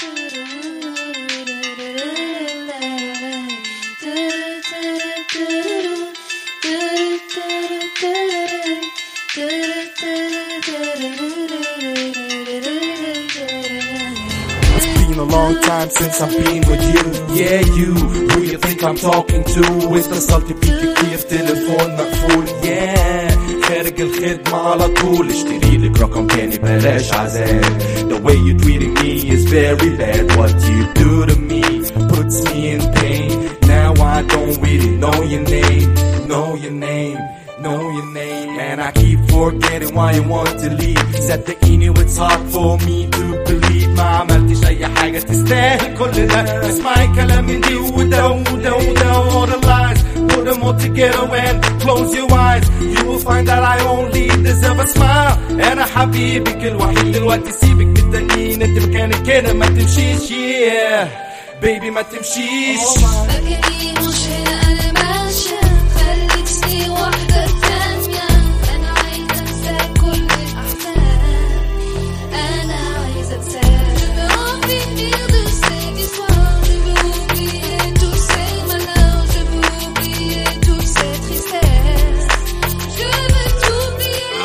It's been a long time since I've been with you Yeah you, who you think I'm talking to واتصلت بيك كيف تليفون مقفول Yeah خارج الخدمة على طول اشتري لك رقم تاني بلاش عذاب The way you treating me is very bad What you do to me puts me in pain Now I don't really know your name Know your name know your name And I keep forgetting why you want to leave صدقيني it's hard for me to believe ما عملتش اي حاجة تستاهل كل ده اسمعي كلام من دي وده وده وده all the lies put them all together and close your eyes you will find that I only deserve a smile انا حبيبك الوحيد دلوقتي سيبك من التانيين انت مكانك كده ما تمشيش yeah baby ما تمشيش فاكرني مش هنا انا ماشية خليك سني واحدة ثانية انا عايزة انسى كل الاحزان انا عايزة انساك Je veux finir de cette histoire Je veux oublier tous ces malheurs Je veux oublier toute cette tristesse Je veux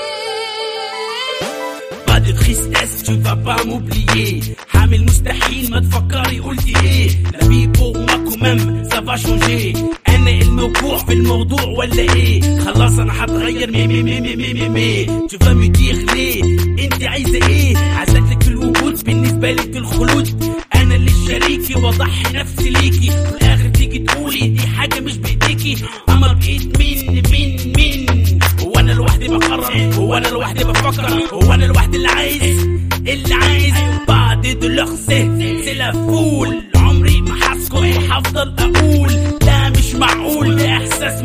t'oublier pas de tristesse, tu vas pas m'oublier حامل مستحيل ما تفكري قلتي ايه لا بيبو وماكو مم سافا شونجي انا الموقوع في الموضوع ولا ايه خلاص انا هتغير مي مي مي مي مي مي مي tu vas me dire ليه انت عايزه ايه عزتك الوجود بالنسبه لك الخلود انا اللي شريكي واضحي نفسي ليكي في الاخر تيجي تقولي دي حاجه مش بايديكي اما بايد مين مين مين هو انا لوحدي بقرر هو انا لوحدي بفكر هو انا لوحدي اللي عايز اللي عايز بعد دلوقتي سي لا فول عمري ما هسكت وهفضل اقول لا مش معقول ده احساس